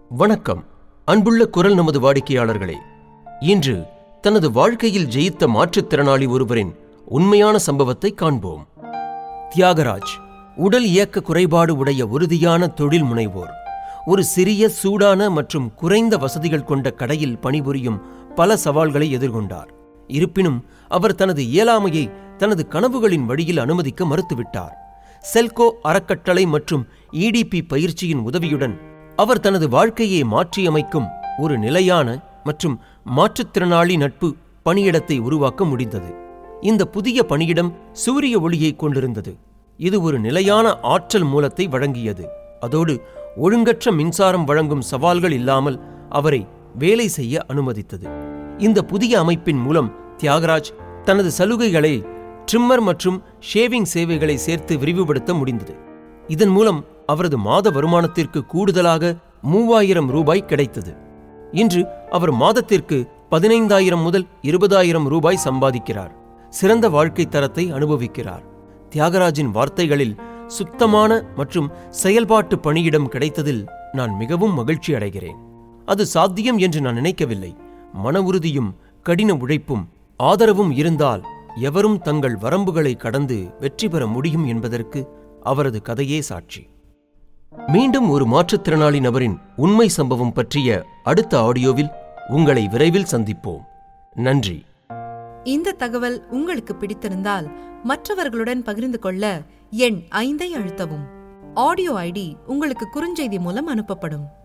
வணக்கம் அன்புள்ள குரல் நமது வாடிக்கையாளர்களே இன்று தனது வாழ்க்கையில் ஜெயித்த மாற்றுத்திறனாளி ஒருவரின் உண்மையான சம்பவத்தை காண்போம் தியாகராஜ் உடல் இயக்க குறைபாடு உடைய உறுதியான தொழில் முனைவோர் ஒரு சிறிய சூடான மற்றும் குறைந்த வசதிகள் கொண்ட கடையில் பணிபுரியும் பல சவால்களை எதிர்கொண்டார் இருப்பினும் அவர் தனது இயலாமையை தனது கனவுகளின் வழியில் அனுமதிக்க மறுத்துவிட்டார் செல்கோ அறக்கட்டளை மற்றும் இடிபி பயிற்சியின் உதவியுடன் அவர் தனது வாழ்க்கையை மாற்றியமைக்கும் ஒரு நிலையான மற்றும் மாற்றுத்திறனாளி நட்பு பணியிடத்தை உருவாக்க முடிந்தது இந்த புதிய பணியிடம் சூரிய ஒளியை கொண்டிருந்தது இது ஒரு நிலையான ஆற்றல் மூலத்தை வழங்கியது அதோடு ஒழுங்கற்ற மின்சாரம் வழங்கும் சவால்கள் இல்லாமல் அவரை வேலை செய்ய அனுமதித்தது இந்த புதிய அமைப்பின் மூலம் தியாகராஜ் தனது சலுகைகளை ட்ரிம்மர் மற்றும் ஷேவிங் சேவைகளை சேர்த்து விரிவுபடுத்த முடிந்தது இதன் மூலம் அவரது மாத வருமானத்திற்கு கூடுதலாக மூவாயிரம் ரூபாய் கிடைத்தது இன்று அவர் மாதத்திற்கு பதினைந்தாயிரம் முதல் இருபதாயிரம் ரூபாய் சம்பாதிக்கிறார் சிறந்த வாழ்க்கை தரத்தை அனுபவிக்கிறார் தியாகராஜின் வார்த்தைகளில் சுத்தமான மற்றும் செயல்பாட்டு பணியிடம் கிடைத்ததில் நான் மிகவும் மகிழ்ச்சி அடைகிறேன் அது சாத்தியம் என்று நான் நினைக்கவில்லை மன உறுதியும் கடின உழைப்பும் ஆதரவும் இருந்தால் எவரும் தங்கள் வரம்புகளை கடந்து வெற்றி பெற முடியும் என்பதற்கு அவரது கதையே சாட்சி மீண்டும் ஒரு மாற்றுத்திறனாளி நபரின் உண்மை சம்பவம் பற்றிய அடுத்த ஆடியோவில் உங்களை விரைவில் சந்திப்போம் நன்றி இந்த தகவல் உங்களுக்கு பிடித்திருந்தால் மற்றவர்களுடன் பகிர்ந்து கொள்ள எண் ஐந்தை அழுத்தவும் ஆடியோ ஐடி உங்களுக்கு குறுஞ்செய்தி மூலம் அனுப்பப்படும்